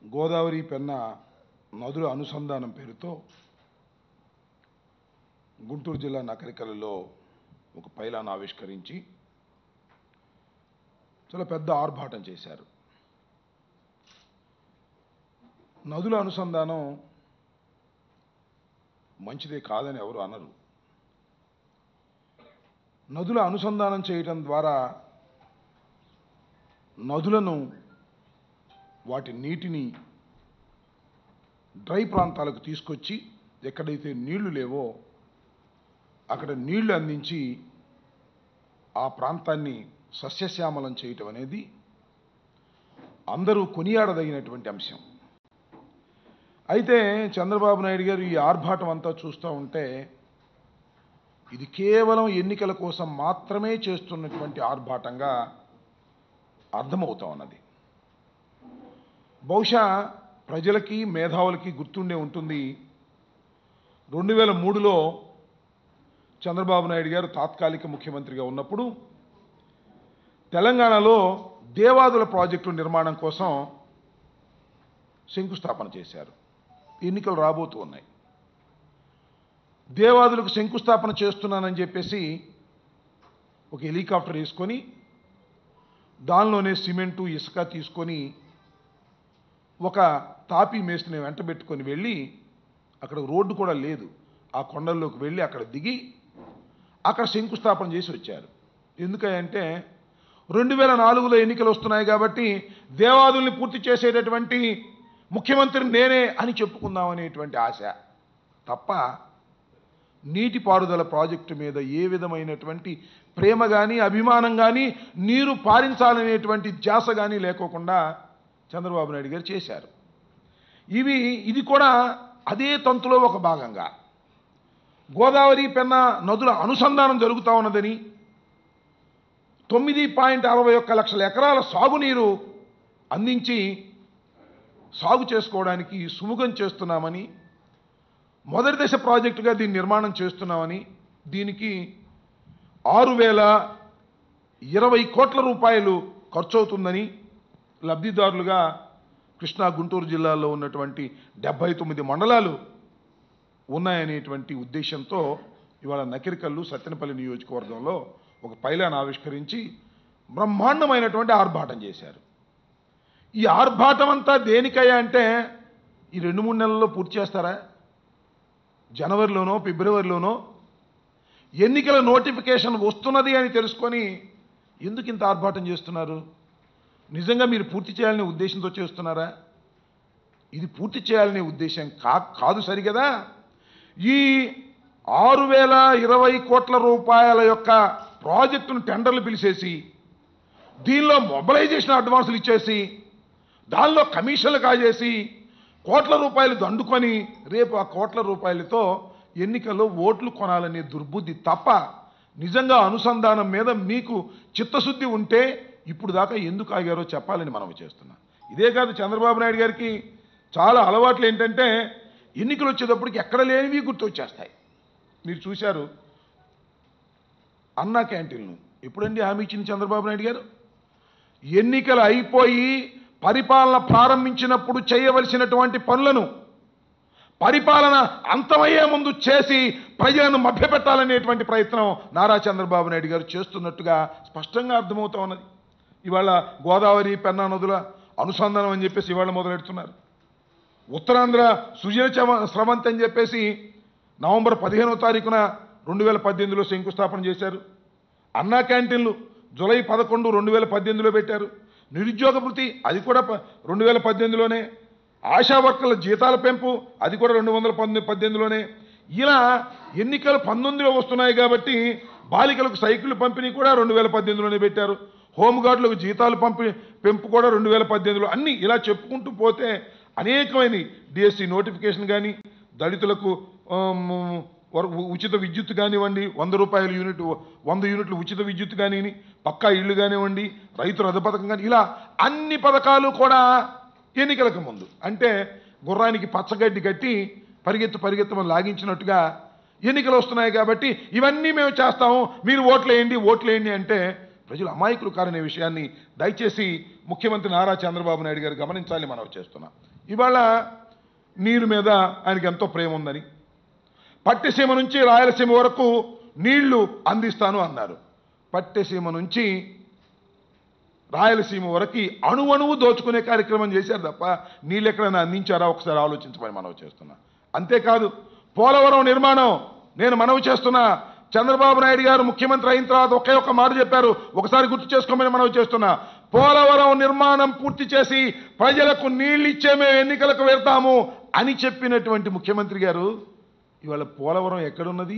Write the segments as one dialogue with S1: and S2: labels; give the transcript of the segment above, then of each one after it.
S1: గోదావరి పెన్న నదుల అనుసంధానం పేరుతో గుంటూరు జిల్లా నకరికలలో ఒక పైలాన్ ఆవిష్కరించి చాలా పెద్ద ఆర్భాటం చేశారు నదుల అనుసంధానం మంచిదే కాదని ఎవరు అనరు నదుల అనుసంధానం చేయటం ద్వారా నదులను వాటి నీటిని డ్రై ప్రాంతాలకు తీసుకొచ్చి ఎక్కడైతే నీళ్లు లేవో అక్కడ నీళ్లు అందించి ఆ ప్రాంతాన్ని సస్యశ్యామలం చేయటం అనేది అందరూ కొనియాడదగినటువంటి అంశం అయితే చంద్రబాబు నాయుడు గారు ఈ ఆర్భాటం అంతా చూస్తూ ఉంటే ఇది కేవలం ఎన్నికల కోసం మాత్రమే చేస్తున్నటువంటి ఆర్భాటంగా అర్థమవుతా ఉన్నది బహుశా ప్రజలకి మేధావులకి గుర్తుండే ఉంటుంది రెండు వేల మూడులో చంద్రబాబు నాయుడు గారు తాత్కాలిక ముఖ్యమంత్రిగా ఉన్నప్పుడు తెలంగాణలో దేవాదుల ప్రాజెక్టు నిర్మాణం కోసం శంకుస్థాపన చేశారు ఎన్నికలు రాబోతూ ఉన్నాయి దేవాదులకు శంకుస్థాపన చేస్తున్నానని చెప్పేసి ఒక హెలికాప్టర్ వేసుకొని దానిలోనే సిమెంటు ఇసుక తీసుకొని ఒక తాపీ మేస్త్రిని వెంట పెట్టుకొని వెళ్ళి అక్కడ రోడ్డు కూడా లేదు ఆ కొండల్లోకి వెళ్ళి అక్కడ దిగి అక్కడ శంకుస్థాపన చేసి వచ్చారు ఎందుకంటే రెండు వేల నాలుగులో ఎన్నికలు వస్తున్నాయి కాబట్టి దేవాదుల్ని పూర్తి చేసేటటువంటి ముఖ్యమంత్రి నేనే అని చెప్పుకుందాం అనేటువంటి ఆశ తప్ప నీటిపారుదల ప్రాజెక్టు మీద ఏ విధమైనటువంటి ప్రేమ కానీ అభిమానం కానీ నీరు పారించాలనేటువంటి ధ్యాస కానీ లేకోకుండా చంద్రబాబు నాయుడు గారు చేశారు ఇవి ఇది కూడా అదే తంతులో ఒక భాగంగా గోదావరి పెన్న నదుల అనుసంధానం జరుగుతూ ఉన్నదని తొమ్మిది పాయింట్ అరవై ఒక్క లక్షల ఎకరాల సాగునీరు అందించి సాగు చేసుకోవడానికి సుముఖం చేస్తున్నామని మొదటి దశ ప్రాజెక్టుగా దీన్ని నిర్మాణం చేస్తున్నామని దీనికి ఆరు వేల ఇరవై కోట్ల రూపాయలు ఖర్చు అవుతుందని లబ్ధిదారులుగా కృష్ణా గుంటూరు జిల్లాలో ఉన్నటువంటి డెబ్బై తొమ్మిది మండలాలు ఉన్నాయనేటువంటి ఉద్దేశంతో ఇవాళ నకిరికల్లు సత్తెనపల్లి నియోజకవర్గంలో ఒక పైలాన్ ఆవిష్కరించి బ్రహ్మాండమైనటువంటి ఆర్భాటం చేశారు ఈ ఆర్భాటం అంతా దేనికయ్యా అంటే ఈ రెండు మూడు నెలల్లో పూర్తి చేస్తారా జనవరిలోనో ఫిబ్రవరిలోనో ఎన్నికల నోటిఫికేషన్ వస్తున్నది అని తెలుసుకొని ఎందుకు ఇంత ఆర్భాటం చేస్తున్నారు నిజంగా మీరు పూర్తి చేయాలనే ఉద్దేశంతో చేస్తున్నారా ఇది పూర్తి చేయాలనే ఉద్దేశం కా కాదు సరిగదా ఈ ఆరు వేల ఇరవై కోట్ల రూపాయల యొక్క ప్రాజెక్టును టెండర్లు పిలిచేసి దీనిలో మొబలైజేషన్ అడ్వాన్సులు ఇచ్చేసి దానిలో కమిషన్లు కాజేసి కోట్ల రూపాయలు దండుకొని రేపు ఆ కోట్ల రూపాయలతో ఎన్నికల్లో ఓట్లు కొనాలనే దుర్బుద్ధి తప్ప నిజంగా అనుసంధానం మీద మీకు చిత్తశుద్ధి ఉంటే ఇప్పుడు దాకా ఎందుకు ఆగారో చెప్పాలని మనం చేస్తున్నాం ఇదే కాదు చంద్రబాబు నాయుడు గారికి చాలా అలవాట్లు ఏంటంటే ఎన్నికలు వచ్చేటప్పటికి ఎక్కడ లేనివి గుర్తొచ్చేస్తాయి మీరు చూశారు అన్నా క్యాంటీన్లు ఎప్పుడండి హామీ ఇచ్చింది చంద్రబాబు నాయుడు గారు ఎన్నికలు అయిపోయి పరిపాలన ప్రారంభించినప్పుడు చేయవలసినటువంటి పనులను పరిపాలన అంతమయ్యే ముందు చేసి ప్రజలను మభ్యపెట్టాలనేటువంటి ప్రయత్నం నారా చంద్రబాబు నాయుడు గారు చేస్తున్నట్టుగా స్పష్టంగా అర్థమవుతా ఉన్నది ఇవాళ గోదావరి పెన్నా నదుల అనుసంధానం అని చెప్పేసి ఇవాళ మొదలెడుతున్నారు ఉత్తరాంధ్ర సృజన చమ- స్రవంతి అని చెప్పేసి నవంబర్ పదిహేనో తారీఖున రెండు వేల పద్దెనిమిదిలో శంకుస్థాపన చేశారు అన్నా క్యాంటీన్లు జూలై పదకొండు రెండు వేల పద్దెనిమిదిలో పెట్టారు నిరుద్యోగ భృతి అది కూడా ప- రెండు వేల పద్దెనిమిదిలోనే ఆశా వర్కర్ల జీతాల పెంపు అది కూడా రెండు వందల పంతొమ్మిది పద్దెనిమిదిలోనే ఇలా ఎన్నికలు పంతొమ్మిదిలో వస్తున్నాయి కాబట్టి బాలికలకు సైకిల్ పంపిణీ కూడా రెండు వేల పద్దెనిమిదిలోనే పెట్టారు హోంగార్డులకు జీతాలు పంపి పెంపు కూడా రెండు వేల పద్దెనిమిదిలో అన్ని ఇలా చెప్పుకుంటూ పోతే అనేకమైన డిఎస్సి నోటిఫికేషన్ కానీ దళితులకు ఆమ్, వర- ఉచిత విద్యుత్ కానివ్వండి వంద రూపాయల యూనిట్ వంద యూనిట్లు ఉచిత విద్యుత్ కానివ్వండి పక్కా ఇళ్ళు కానివ్వండి రైతు రథ పథకం కానీ ఇలా అన్ని పథకాలు కూడా ఎన్నికలకు ముందు అంటే గుర్రానికి పచ్చగడ్డి కట్టి పరిగెత్తు పరిగెత్తమని లాగించినట్టుగా ఎన్నికలు వస్తున్నాయి కాబట్టి ఇవన్నీ మేము చేస్తాము మీరు ఓట్లేయండి ఓట్లేయండి అంటే ప్రజలు అమాయకులు కారనే విషయాన్ని దయచేసి ముఖ్యమంత్రి నారా చంద్రబాబు నాయుడు గారు గమనించాలని మనం చేస్తున్నాం ఇవాళ నీరు మీద ఆయనకి ఎంతో ప్రేమ ఉందని పట్టిసీమ నుంచి రాయలసీమ వరకు నీళ్లు అందిస్తాను అన్నారు పట్టిసీమ నుంచి రాయలసీమ వరకు అణువణువు దోచుకునే కార్యక్రమం చేశారు తప్ప నీళ్ళు ఎక్కడైనా అందించారా ఒకసారి ఆలోచించమని మనవి చేస్తున్నా అంతేకాదు పోలవరం నిర్మాణం నేను మనవి చేస్తున్నా చంద్రబాబు నాయుడు గారు ముఖ్యమంత్రి అయిన తర్వాత ఒకే ఒక్క మాట చెప్పారు ఒకసారి గుర్తు చేసుకోమని మనవి చేస్తున్నా పోలవరం నిర్మాణం పూర్తి చేసి ప్రజలకు నీళ్ళు ఇచ్చే మేము ఎన్నికలకు వెళ్తాము అని చెప్పినటువంటి ముఖ్యమంత్రి గారు ఇవాళ పోలవరం ఎక్కడున్నది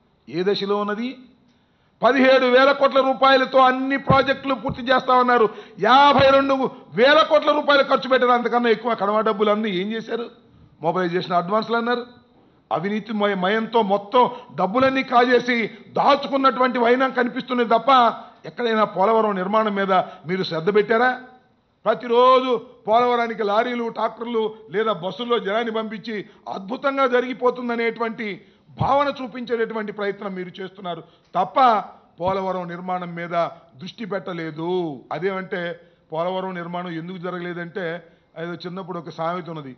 S1: ఏ దశలో ఉన్నది పదిహేడు వేల కోట్ల రూపాయలతో అన్ని ప్రాజెక్టులు పూర్తి చేస్తామన్నారు యాభై రెండు వేల కోట్ల రూపాయలు ఖర్చు పెట్టారు అంతకన్నా ఎక్కువ కడమ డబ్బులు అన్నీ ఏం చేశారు మొబైలైజేషన్ అడ్వాన్స్లు అన్నారు అవినీతి మయ మయంతో మొత్తం డబ్బులన్నీ కాజేసి దాచుకున్నటువంటి వైనం కనిపిస్తున్నది తప్ప ఎక్కడైనా పోలవరం నిర్మాణం మీద మీరు శ్రద్ధ పెట్టారా ప్రతిరోజు పోలవరానికి లారీలు ట్రాక్టర్లు లేదా బస్సుల్లో జనాన్ని పంపించి అద్భుతంగా జరిగిపోతుందనేటువంటి భావన చూపించేటటువంటి ప్రయత్నం మీరు చేస్తున్నారు తప్ప పోలవరం నిర్మాణం మీద దృష్టి పెట్టలేదు అదేమంటే పోలవరం నిర్మాణం ఎందుకు జరగలేదంటే ఏదో చిన్నప్పుడు ఒక సామెత ఉన్నది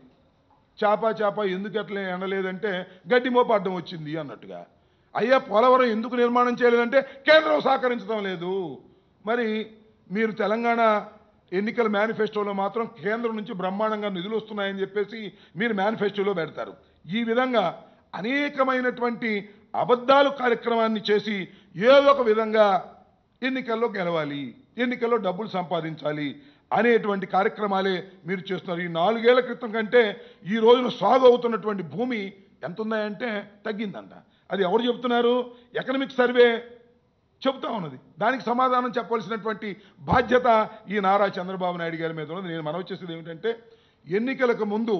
S1: చేప చేప ఎందుకు ఎట్లా ఎండలేదంటే గడ్డి మోపు అడ్డం వచ్చింది అన్నట్టుగా అయ్యా పోలవరం ఎందుకు నిర్మాణం చేయలేదంటే కేంద్రం సహకరించడం లేదు మరి మీరు తెలంగాణ ఎన్నికల మేనిఫెస్టోలో మాత్రం కేంద్రం నుంచి బ్రహ్మాండంగా నిధులు వస్తున్నాయని చెప్పేసి మీరు మేనిఫెస్టోలో పెడతారు ఈ విధంగా అనేకమైనటువంటి అబద్ధాలు కార్యక్రమాన్ని చేసి ఏదో ఒక విధంగా ఎన్నికల్లో గెలవాలి ఎన్నికల్లో డబ్బులు సంపాదించాలి అనేటువంటి కార్యక్రమాలే మీరు చేస్తున్నారు ఈ నాలుగేళ్ల క్రితం కంటే ఈ రోజున సాగు అవుతున్నటువంటి భూమి ఎంత ఉన్నాయంటే తగ్గిందంట అది ఎవరు చెప్తున్నారు ఎకనమిక్ సర్వే చెబుతా ఉన్నది దానికి సమాధానం చెప్పవలసినటువంటి బాధ్యత ఈ నారా చంద్రబాబు నాయుడు గారి మీద ఉన్నది నేను మనవి చేసేది ఏమిటంటే ఎన్నికలకు ముందు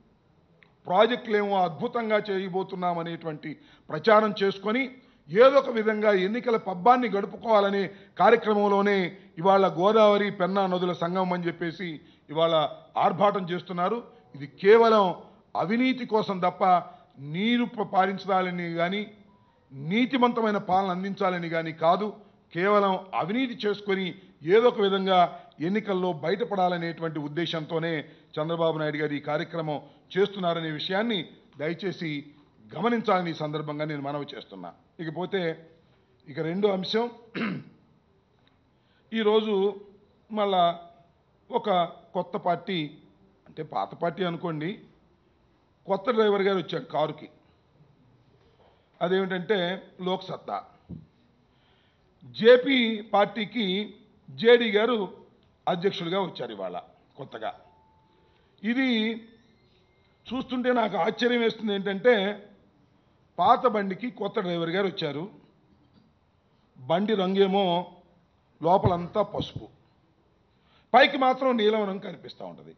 S1: ప్రాజెక్టులేమో అద్భుతంగా చేయబోతున్నాం అనేటువంటి ప్రచారం చేసుకొని ఏదో ఒక విధంగా ఎన్నికల పబ్బాన్ని గడుపుకోవాలనే కార్యక్రమంలోనే ఇవాళ గోదావరి పెన్నా నదుల సంగమం అని చెప్పేసి ఇవాళ ఆర్భాటం చేస్తున్నారు ఇది కేవలం అవినీతి కోసం తప్ప నీరు ప- పారించాలని కానీ నీతిమంతమైన పాలన అందించాలని కానీ కాదు కేవలం అవినీతి చేసుకొని ఏదో ఒక విధంగా ఎన్నికల్లో బయటపడాలనేటువంటి ఉద్దేశంతోనే చంద్రబాబు నాయుడు గారు ఈ కార్యక్రమం చేస్తున్నారనే విషయాన్ని దయచేసి గమనించాలని ఈ సందర్భంగా నేను మనవి చేస్తున్నా ఇకపోతే ఇక రెండో అంశం ఈరోజు మళ్ళా ఒక కొత్త పార్టీ అంటే పాత పార్టీ అనుకోండి కొత్త డ్రైవర్ గారు వచ్చాడు కారుకి అదేమిటంటే లోక్ సత్తా జేపీ పార్టీకి జేడీ గారు అధ్యక్షుడిగా వచ్చారు ఇవాళ కొత్తగా ఇది చూస్తుంటే నాకు ఆశ్చర్యం వేస్తుంది ఏంటంటే పాత బండికి కొత్త డ్రైవర్ గారు వచ్చారు బండి రంగేమో లోపలంతా పసుపు పైకి మాత్రం నీలం రంగు కనిపిస్తూ ఉంటుంది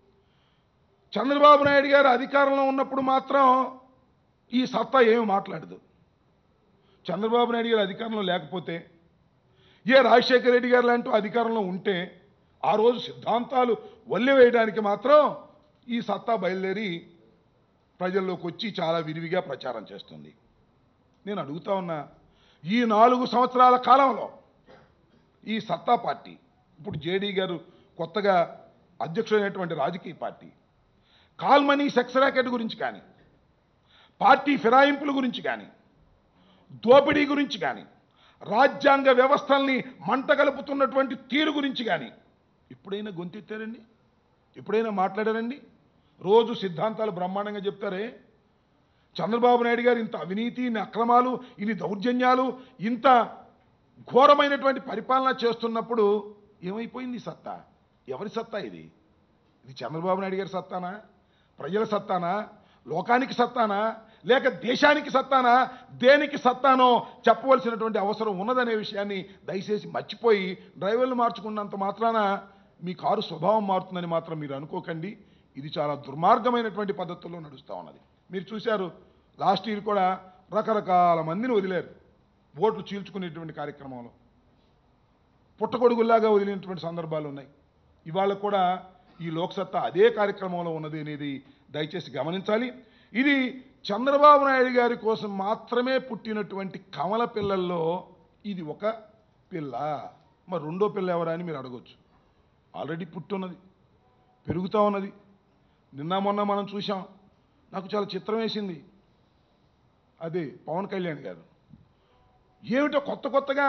S1: చంద్రబాబు నాయుడు గారు అధికారంలో ఉన్నప్పుడు మాత్రం ఈ సత్తా ఏమి మాట్లాడదు చంద్రబాబు నాయుడు గారు అధికారంలో లేకపోతే ఏ రాజశేఖర రెడ్డి గారు లాంటి అధికారంలో ఉంటే ఆ రోజు సిద్ధాంతాలు వల్లెవేయడానికి మాత్రం ఈ సత్తా బయలుదేరి ప్రజల్లోకి వచ్చి చాలా విరివిగా ప్రచారం చేస్తుంది నేను అడుగుతా ఉన్నా ఈ నాలుగు సంవత్సరాల కాలంలో ఈ సత్తా పార్టీ ఇప్పుడు జేడీ గారు కొత్తగా అధ్యక్షుడైనటువంటి రాజకీయ పార్టీ కాల్మనీ సెక్స్ ర్యాకెట్ గురించి కానీ పార్టీ ఫిరాయింపుల గురించి కానీ దోపిడీ గురించి కానీ రాజ్యాంగ వ్యవస్థల్ని మంటగలుపుతున్నటువంటి తీరు గురించి కానీ ఎప్పుడైనా గొంతెత్తారండి ఎప్పుడైనా మాట్లాడారండి రోజు సిద్ధాంతాలు బ్రహ్మాండంగా చెప్తారే చంద్రబాబు నాయుడు గారు ఇంత అవినీతి ఇన్ని అక్రమాలు ఇన్ని దౌర్జన్యాలు ఇంత ఘోరమైనటువంటి పరిపాలన చేస్తున్నప్పుడు ఏమైపోయింది ఈ సత్తా ఎవరి సత్తా ఇది ఇది చంద్రబాబు నాయుడు గారి సత్తానా ప్రజల సత్తానా లోకానికి సత్తానా లేక దేశానికి సత్తానా దేనికి సత్తానో చెప్పవలసినటువంటి అవసరం ఉన్నదనే విషయాన్ని దయచేసి మర్చిపోయి డ్రైవర్లు మార్చుకున్నంత మాత్రాన మీ కారు స్వభావం మారుతుందని మాత్రం మీరు అనుకోకండి ఇది చాలా దుర్మార్గమైనటువంటి పద్ధతుల్లో నడుస్తూ ఉన్నది మీరు చూశారు లాస్ట్ ఇయర్ కూడా రకరకాల మందిని వదిలేరు ఓట్లు చీల్చుకునేటువంటి కార్యక్రమంలో పుట్టగొడుగుల్లాగా వదిలినటువంటి సందర్భాలు ఉన్నాయి ఇవాళ కూడా ఈ లోక్సత్తా అదే కార్యక్రమంలో ఉన్నది అనేది దయచేసి గమనించాలి ఇది చంద్రబాబు నాయుడు గారి కోసం మాత్రమే పుట్టినటువంటి కమల పిల్లల్లో ఇది ఒక పిల్ల మరి రెండో పిల్ల ఎవరా అని మీరు అడగొచ్చు ఆల్రెడీ పుట్టున్నది పెరుగుతూ ఉన్నది నిన్న మొన్న మనం చూసాం నాకు చాలా చిత్రం వేసింది అది పవన్ కళ్యాణ్ గారు ఏమిటో కొత్త కొత్తగా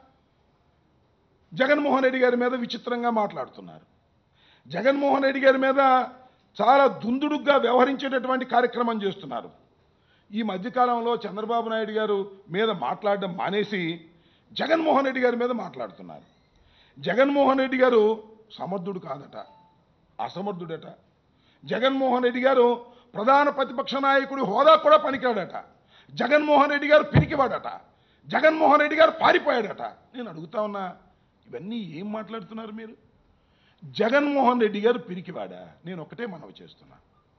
S1: జగన్మోహన్ రెడ్డి గారి మీద విచిత్రంగా మాట్లాడుతున్నారు జగన్మోహన్ రెడ్డి గారి మీద చాలా దుందుడుగ్గా వ్యవహరించేటటువంటి కార్యక్రమం చేస్తున్నారు ఈ మధ్యకాలంలో చంద్రబాబు నాయుడు గారు మీద మాట్లాడడం మానేసి జగన్మోహన్ రెడ్డి గారి మీద మాట్లాడుతున్నారు జగన్మోహన్ రెడ్డి గారు సమర్థుడు కాదట అసమర్థుడట జగన్మోహన్ రెడ్డి గారు ప్రధాన ప్రతిపక్ష నాయకుడి హోదా కూడా పనికిరాడట జగన్మోహన్ రెడ్డి గారు పిరికివాడట జగన్మోహన్ రెడ్డి గారు పారిపోయాడట నేను అడుగుతా ఉన్నా ఇవన్నీ ఏం మాట్లాడుతున్నారు మీరు జగన్మోహన్ రెడ్డి గారు పిరికివాడా నేను ఒకటే మనవి చేస్తున్నా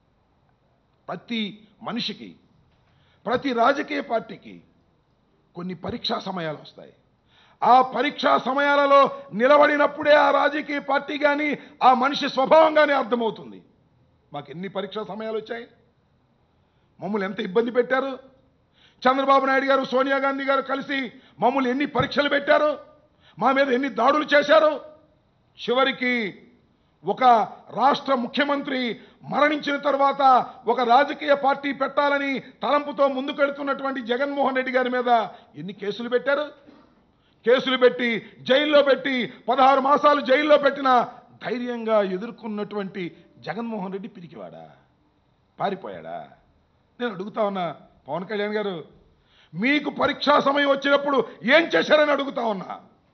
S1: ప్రతి మనిషికి ప్రతి రాజకీయ పార్టీకి కొన్ని పరీక్షా సమయాలు వస్తాయి ఆ పరీక్షా సమయాలలో నిలబడినప్పుడే ఆ రాజకీయ పార్టీ కానీ ఆ మనిషి స్వభావం కానీ అర్థమవుతుంది మాకు ఎన్ని పరీక్షా సమయాలు వచ్చాయి మమ్మల్ని ఎంత ఇబ్బంది పెట్టారు చంద్రబాబు నాయుడు గారు సోనియా గాంధీ గారు కలిసి మమ్మల్ని ఎన్ని పరీక్షలు పెట్టారు మా మీద ఎన్ని దాడులు చేశారు చివరికి ఒక రాష్ట్ర ముఖ్యమంత్రి మరణించిన తర్వాత ఒక రాజకీయ పార్టీ పెట్టాలని తలంపుతో ముందుకెడుతున్నటువంటి జగన్మోహన్ రెడ్డి గారి మీద ఎన్ని కేసులు పెట్టారు కేసులు పెట్టి జైల్లో పెట్టి పదహారు మాసాలు జైల్లో పెట్టిన ధైర్యంగా ఎదుర్కొన్నటువంటి జగన్మోహన్ రెడ్డి పిరికివాడా పారిపోయాడా నేను అడుగుతా ఉన్నా పవన్ కళ్యాణ్ గారు మీకు పరీక్షా సమయం వచ్చినప్పుడు ఏం చేశారని అడుగుతా ఉన్నా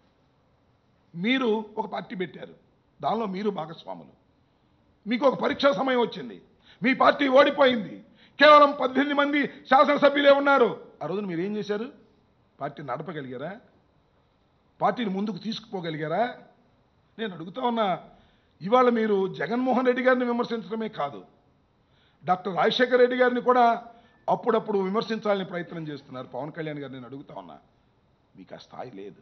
S1: మీరు ఒక పార్టీ పెట్టారు దానిలో మీరు భాగస్వాములు మీకు ఒక పరీక్షా సమయం వచ్చింది మీ పార్టీ ఓడిపోయింది కేవలం పద్దెనిమిది మంది శాసనసభ్యులే ఉన్నారు ఆ రోజున మీరు ఏం చేశారు పార్టీ నడపగలిగారా పార్టీని ముందుకు తీసుకుపోగలిగారా నేను అడుగుతా ఉన్నా ఇవాళ మీరు జగన్మోహన్ రెడ్డి గారిని విమర్శించడమే కాదు డాక్టర్ రాజశేఖర రెడ్డి గారిని కూడా అప్పుడప్పుడు విమర్శించాలని ప్రయత్నం చేస్తున్నారు పవన్ కళ్యాణ్ గారిని నేను అడుగుతా ఉన్నా మీకు ఆ స్థాయి లేదు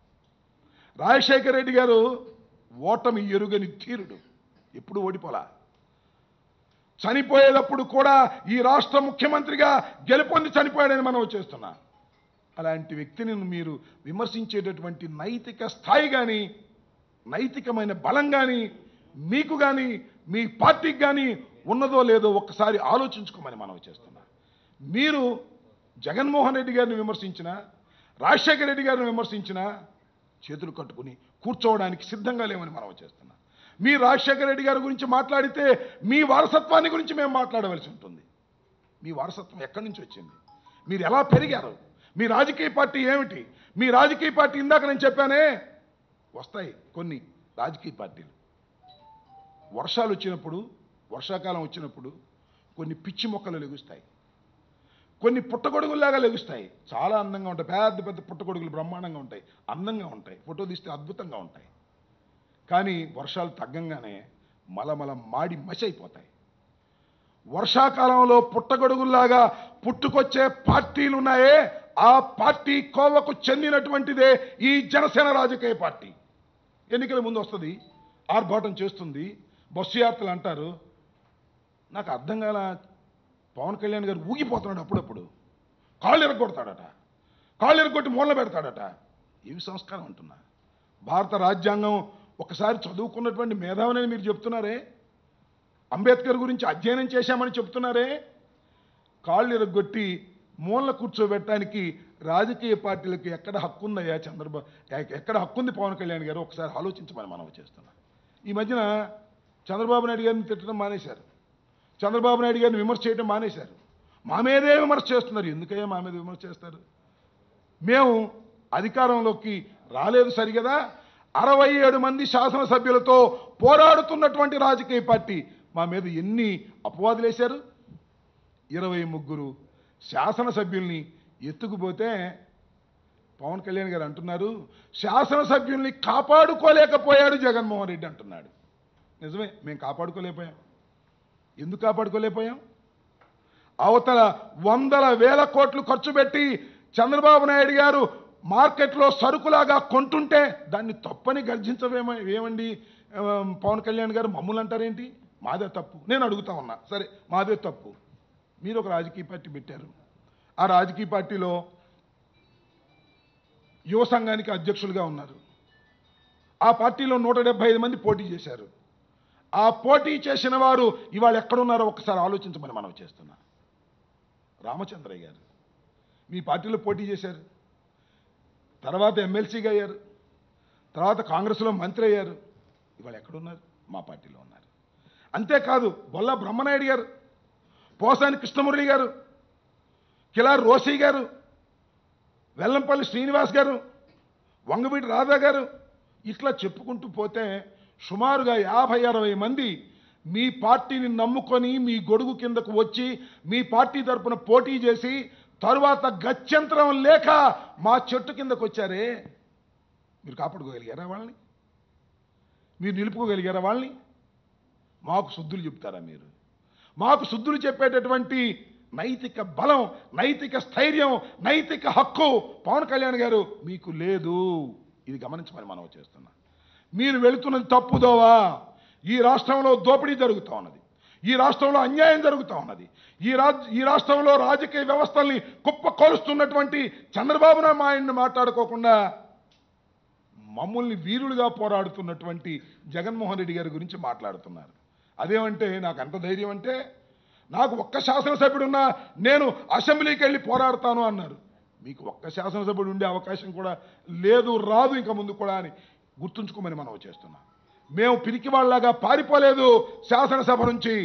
S1: రాజశేఖర రెడ్డి గారు ఓటమి ఎరుగని ధీరుడు ఎప్పుడు ఓడిపోలా చనిపోయేటప్పుడు కూడా ఈ రాష్ట్ర ముఖ్యమంత్రిగా గెలుపొంది చనిపోయాడని మనం చేస్తున్నా అలాంటి వ్యక్తిని మీరు విమర్శించేటటువంటి నైతిక స్థాయి కానీ నైతికమైన బలం కానీ మీకు కానీ మీ పార్టీకి కానీ ఉన్నదో లేదో ఒక్కసారి ఆలోచించుకోమని మనం చేస్తున్నా మీరు జగన్మోహన్ రెడ్డి గారిని విమర్శించినా రాజశేఖర రెడ్డి గారిని విమర్శించినా చేతులు కట్టుకుని కూర్చోవడానికి సిద్ధంగా లేమని మనం చేస్తున్నా మీ రాజశేఖర రెడ్డి గారి గురించి మాట్లాడితే మీ వారసత్వాన్ని గురించి మేము మాట్లాడవలసి ఉంటుంది మీ వారసత్వం ఎక్కడి నుంచి వచ్చింది మీరు ఎలా పెరిగారు మీ రాజకీయ పార్టీ ఏమిటి మీ రాజకీయ పార్టీ ఇందాక నేను చెప్పానే వస్తాయి కొన్ని రాజకీయ పార్టీలు వర్షాలు వచ్చినప్పుడు వర్షాకాలం వచ్చినప్పుడు కొన్ని పిచ్చి మొక్కలు లెగుస్తాయి కొన్ని పుట్టగొడుగుల్లాగా లెగుస్తాయి చాలా అందంగా ఉంటాయి పెద్ద పెద్ద పుట్టగొడుగులు బ్రహ్మాండంగా ఉంటాయి అందంగా ఉంటాయి ఫోటో తీస్తే అద్భుతంగా ఉంటాయి కానీ వర్షాలు తగ్గంగానే మలమల మాడి మసి అయిపోతాయి వర్షాకాలంలో పుట్టగొడుగుల్లాగా పుట్టుకొచ్చే పార్టీలు ఉన్నాయే ఆ పార్టీ కోవకు చెందినటువంటిదే ఈ జనసేన రాజకీయ పార్టీ ఎన్నికల ముందు వస్తుంది ఆర్భాటం చేస్తుంది బస్సు యాత్రలు అంటారు నాకు అర్థం కాల పవన్ కళ్యాణ్ గారు ఊగిపోతున్నాడు అప్పుడప్పుడు కాళ్ళు ఎరగొడతాడట కాళ్ళు ఎరగొట్టి మూల పెడతాడట ఏమి సంస్కారం అంటున్నా భారత రాజ్యాంగం ఒకసారి చదువుకున్నటువంటి మేధావులని మీరు చెప్తున్నారే అంబేద్కర్ గురించి అధ్యయనం చేశామని చెప్తున్నారే కాళ్ళు ఎరగొట్టి మూల కూర్చోబెట్టడానికి రాజకీయ పార్టీలకు ఎక్కడ హక్కు ఉందయ్యా చంద్రబాబు ఎక్కడ హక్కు ఉంది పవన్ కళ్యాణ్ గారు ఒకసారి ఆలోచించమని మనం చేస్తున్నాం ఈ మధ్యన చంద్రబాబు నాయుడు గారిని తిట్టడం మానేశారు చంద్రబాబు నాయుడు గారిని విమర్శ చేయడం మానేశారు మా మీదే విమర్శ చేస్తున్నారు ఎందుకయ్యా మా మీద విమర్శ చేస్తారు మేము అధికారంలోకి రాలేదు సరిగదా అరవై ఏడు మంది శాసనసభ్యులతో పోరాడుతున్నటువంటి రాజకీయ పార్టీ మా మీద ఎన్ని అపవాదులు వేశారు ఇరవై ముగ్గురు శాసనసభ్యుల్ని ఎత్తుకుపోతే పవన్ కళ్యాణ్ గారు అంటున్నారు శాసనసభ్యుల్ని కాపాడుకోలేకపోయాడు జగన్మోహన్ రెడ్డి అంటున్నాడు నిజమే మేము కాపాడుకోలేకపోయాం ఎందుకు కాపాడుకోలేకపోయాం అవతల వందల వేల కోట్లు ఖర్చు పెట్టి చంద్రబాబు నాయుడు గారు మార్కెట్లో సరుకులాగా కొంటుంటే దాన్ని తప్పని గర్జించవేమ ఏమండి ఆ, పవన్ కళ్యాణ్ గారు మమ్మల్ని అంటారేంటి మాదే తప్పు నేను అడుగుతా ఉన్నా సరే మాదే తప్పు మీరు ఒక రాజకీయ పార్టీ పెట్టారు ఆ రాజకీయ పార్టీలో యువ సంఘానికి అధ్యక్షులుగా ఉన్నారు ఆ పార్టీలో నూట డెబ్బై ఐదు మంది పోటీ చేశారు ఆ పోటీ చేసిన వారు ఇవాళ ఎక్కడున్నారో ఒకసారి ఆలోచించమని మనం చేస్తున్నా రామచంద్రయ్య గారు మీ పార్టీలో పోటీ చేశారు తర్వాత ఎమ్మెల్సీగా అయ్యారు తర్వాత కాంగ్రెస్లో మంత్రి అయ్యారు ఇవాళ ఎక్కడున్నారు మా పార్టీలో ఉన్నారు అంతేకాదు బొల్ల బ్రహ్మనాయుడు గారు పోసాని కృష్ణమురళి గారు కిలార్ రోసీ గారు వెల్లంపల్లి శ్రీనివాస్ గారు వంగవీటి రాధా గారు ఇట్లా చెప్పుకుంటూ పోతే సుమారుగా యాభై అరవై మంది మీ పార్టీని నమ్ముకొని మీ గొడుగు కిందకు వచ్చి మీ పార్టీ తరపున పోటీ చేసి తరువాత గత్యంతరం లేక మా చెట్టు కిందకు వచ్చారే మీరు కాపాడుకోగలిగారా వాళ్ళని మీరు నిలుపుకోగలిగారా వాళ్ళని మాకు శుద్ధులు చెప్తారా మీరు మాకు శుద్ధులు చెప్పేటటువంటి నైతిక బలం నైతిక స్థైర్యం నైతిక హక్కు పవన్ కళ్యాణ్ గారు మీకు లేదు ఇది గమనించమని మనం చేస్తున్నాం మీరు వెళుతున్నది తప్పుదోవా ఈ రాష్ట్రంలో దోపిడీ జరుగుతూ ఉన్నది ఈ రాష్ట్రంలో అన్యాయం జరుగుతూ ఉన్నది ఈ రాజ్ ఈ రాష్ట్రంలో రాజకీయ వ్యవస్థల్ని కుప్ప కొలుస్తున్నటువంటి చంద్రబాబు నాయుడిని మాట్లాడుకోకుండా మమ్మల్ని వీరులుగా పోరాడుతున్నటువంటి జగన్మోహన్ రెడ్డి గారి గురించి మాట్లాడుతున్నారు అదేమంటే నాకు అంత ధైర్యం అంటే నాకు ఒక్క శాసనసభ్యుడున్నా నేను అసెంబ్లీకి వెళ్ళి పోరాడతాను అన్నారు మీకు ఒక్క శాసనసభ్యుడు ఉండే అవకాశం కూడా లేదు రాదు ఇంకా ముందు కూడా అని గుర్తుంచుకోమని మనం చేస్తున్నాం మేము పిరికి వాళ్ళలాగా పారిపోలేదు శాసనసభ నుంచి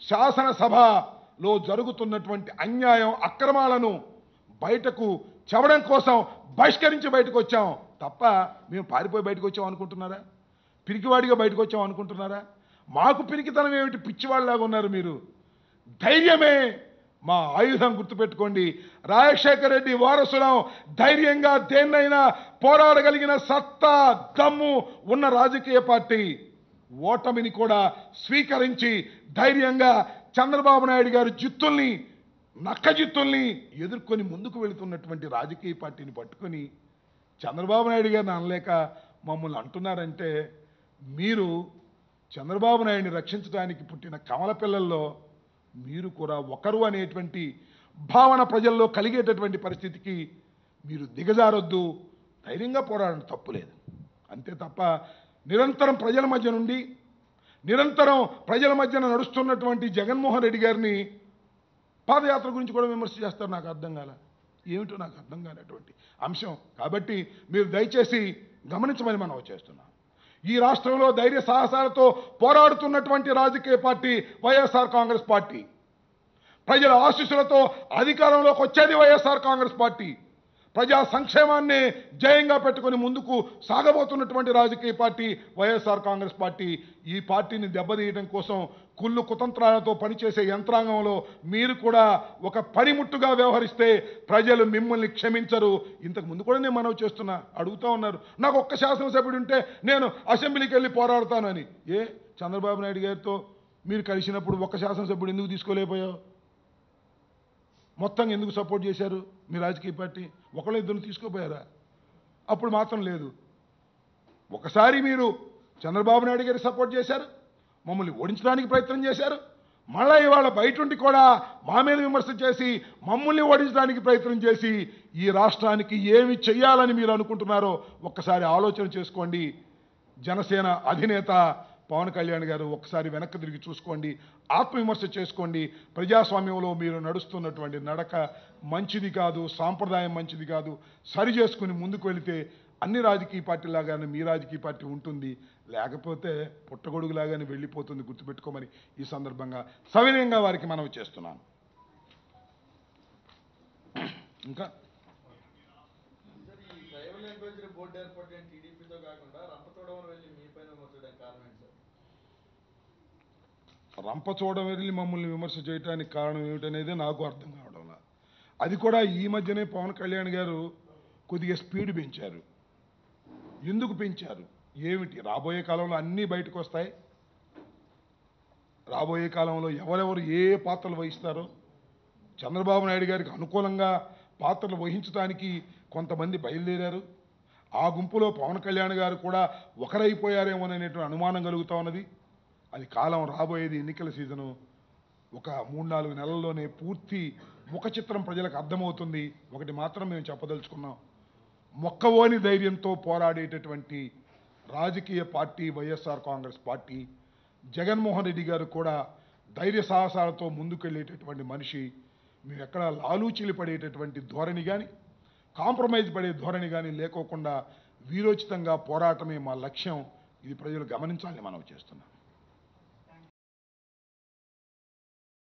S1: శాసనసభలో జరుగుతున్నటువంటి అన్యాయం అక్రమాలను బయటకు చెప్పడం కోసం బహిష్కరించి బయటకు వచ్చాం తప్ప మేము పారిపోయి బయటకు వచ్చాం అనుకుంటున్నారా పిరికివాడిగా బయటకు వచ్చాం అనుకుంటున్నారా మాకు పిరికితనం ఏమిటి పిచ్చివాళ్ళలాగా ఉన్నారు మీరు ధైర్యమే మా ఆయుధం గుర్తుపెట్టుకోండి రాజశేఖర రెడ్డి వారసులం ధైర్యంగా దేన్నైనా పోరాడగలిగిన సత్తా దమ్ము ఉన్న రాజకీయ పార్టీ ఓటమిని కూడా స్వీకరించి ధైర్యంగా చంద్రబాబు నాయుడు గారి జిత్తుల్ని నక్క జిత్తుల్ని ఎదుర్కొని ముందుకు వెళుతున్నటువంటి రాజకీయ పార్టీని పట్టుకొని చంద్రబాబు నాయుడు గారిని అనలేక మమ్మల్ని అంటున్నారంటే మీరు చంద్రబాబు నాయుడిని రక్షించడానికి పుట్టిన కమల పిల్లల్లో మీరు కూడా ఒకరు అనేటువంటి భావన ప్రజల్లో కలిగేటటువంటి పరిస్థితికి మీరు దిగజారొద్దు ధైర్యంగా పోరాడడం తప్పులేదు అంతే తప్ప నిరంతరం ప్రజల మధ్య నుండి నిరంతరం ప్రజల మధ్యన నడుస్తున్నటువంటి జగన్మోహన్ రెడ్డి గారిని పాదయాత్ర గురించి కూడా విమర్శ చేస్తారు నాకు అర్థం కాల ఏమిటో నాకు అర్థం కానటువంటి అంశం కాబట్టి మీరు దయచేసి గమనించమని మనం చేస్తున్నాం ఈ రాష్ట్రంలో ధైర్య సాహసాలతో పోరాడుతున్నటువంటి రాజకీయ పార్టీ వైఎస్ఆర్ కాంగ్రెస్ పార్టీ ప్రజల ఆశీస్సులతో అధికారంలోకి వచ్చేది వైఎస్ఆర్ కాంగ్రెస్ పార్టీ ప్రజా సంక్షేమాన్ని జయంగా పెట్టుకొని ముందుకు సాగబోతున్నటువంటి రాజకీయ పార్టీ వైఎస్ఆర్ కాంగ్రెస్ పార్టీ ఈ పార్టీని దెబ్బతీయడం కోసం కుళ్ళు కుతంత్రాలతో పనిచేసే యంత్రాంగంలో మీరు కూడా ఒక పనిముట్టుగా వ్యవహరిస్తే ప్రజలు మిమ్మల్ని క్షమించరు ఇంతకు ముందు కూడా నేను మనవి చేస్తున్నా అడుగుతా ఉన్నారు నాకు ఒక్క శాసనసభ్యుడు ఉంటే నేను అసెంబ్లీకి వెళ్ళి పోరాడతానని ఏ చంద్రబాబు నాయుడు గారితో మీరు కలిసినప్పుడు ఒక్క శాసనసభ్యుడు ఎందుకు తీసుకోలేకపోయావు మొత్తం ఎందుకు సపోర్ట్ చేశారు మీ రాజకీయ పార్టీ ఒకళ్ళు ఇద్దరు తీసుకోపోయారా అప్పుడు మాత్రం లేదు ఒకసారి మీరు చంద్రబాబు నాయుడు గారికి సపోర్ట్ చేశారు మమ్మల్ని ఓడించడానికి ప్రయత్నం చేశారు మళ్ళా ఇవాళ బయట ఉండి కూడా మా మీద విమర్శ చేసి మమ్మల్ని ఓడించడానికి ప్రయత్నం చేసి ఈ రాష్ట్రానికి ఏమి చెయ్యాలని మీరు అనుకుంటున్నారో ఒక్కసారి ఆలోచన చేసుకోండి జనసేన అధినేత పవన్ కళ్యాణ్ గారు ఒకసారి వెనక్కి తిరిగి చూసుకోండి ఆత్మవిమర్శ చేసుకోండి ప్రజాస్వామ్యంలో మీరు నడుస్తున్నటువంటి నడక మంచిది కాదు సాంప్రదాయం మంచిది కాదు సరి చేసుకుని ముందుకు వెళితే అన్ని రాజకీయ పార్టీలాగానే మీ రాజకీయ పార్టీ ఉంటుంది లేకపోతే పుట్టగొడుగులాగానే వెళ్ళిపోతుంది గుర్తుపెట్టుకోమని ఈ సందర్భంగా సవినయంగా వారికి మనవి చేస్తున్నాను ఇంకా
S2: సార్ ఈ ట్రైబల్ అడ్వైజరీ బోర్డు ఏర్పాటు అయిన టీడీపీతో కాకుండా రంపచోడవరం వెళ్ళి మీ పైన విమర్శించడానికి కారణం ఏంటి సార్
S1: రంపచోడ వెళ్ళి మమ్మల్ని విమర్శ చేయడానికి కారణం ఏమిటనేది నాకు అర్థం కావడం లా. అది కూడా ఈ మధ్యనే పవన్ కళ్యాణ్ గారు కొద్దిగా స్పీడ్ పెంచారు ఎందుకు పెంచారు ఏమిటి రాబోయే కాలంలో అన్నీ బయటకు వస్తాయి రాబోయే కాలంలో ఎవరెవరు ఏ ఏ పాత్రలు వహిస్తారో చంద్రబాబు నాయుడు గారికి అనుకూలంగా పాత్రలు వహించడానికి కొంతమంది బయలుదేరారు ఆ గుంపులో పవన్ కళ్యాణ్ గారు కూడా ఒకరైపోయారేమోననేటువంటి అనుమానం కలుగుతా ఉన్నది అది కాలం రాబోయేది ఎన్నికల సీజను ఒక మూడు నాలుగు నెలల్లోనే పూర్తి ముఖ చిత్రం ప్రజలకు అర్థమవుతుంది ఒకటి మాత్రం మేము చెప్పదలుచుకున్నాం మొక్కవోని ధైర్యంతో పోరాడేటటువంటి రాజకీయ party YSR Congress party Jaganmohan Reddy గారు కూడా ధైర్య సాహసాలతో ముందుకెళ్ళేటటువంటి మనిషి మేము ఎక్కడ లాలూచీలు పడేటటువంటి ధోరణి కానీ కాంప్రమైజ్ పడే ధోరణి కానీ లేకోకుండా వీరోచితంగా పోరాటమే మా లక్ష్యం ఇది ప్రజలు గమనించాలని మనం చేస్తున్నాం